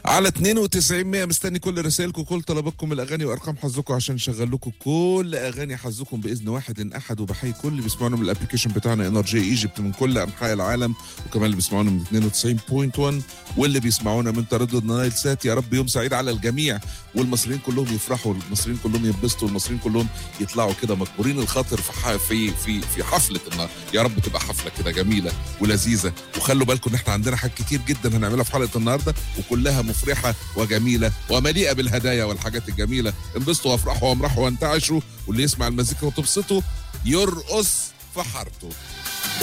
على 92 100 مستني كل رسائلكم كل طلباتكم الاغاني وارقام حظكم عشان نشغل لكم كل اغاني حظكم باذن واحد احد وبحيي كل اللي بيسمعونا من الابلكيشن بتاعنا انرجي ايجيبت من كل انحاء العالم وكمان اللي بيسمعونا من 92.1 واللي بيسمعونا من تردد نايل سات يا رب يوم سعيد على الجميع والمصريين كلهم يفرحوا والمصريين كلهم ينبسطوا والمصريين كلهم يطلعوا كده مكبورين الخاطر في ح- في في في حفله النهار يا رب تبقى حفله كده جميله ولذيذه وخلوا بالكم ان احنا عندنا حاجات كتير جدا هنعملها في حلقه النهارده وكلها مفرحه وجميله ومليئه بالهدايا والحاجات الجميله انبسطوا وافرحوا وامرحوا وانتعشوا واللي يسمع المزيكا وتبسطوا يرقص في حارته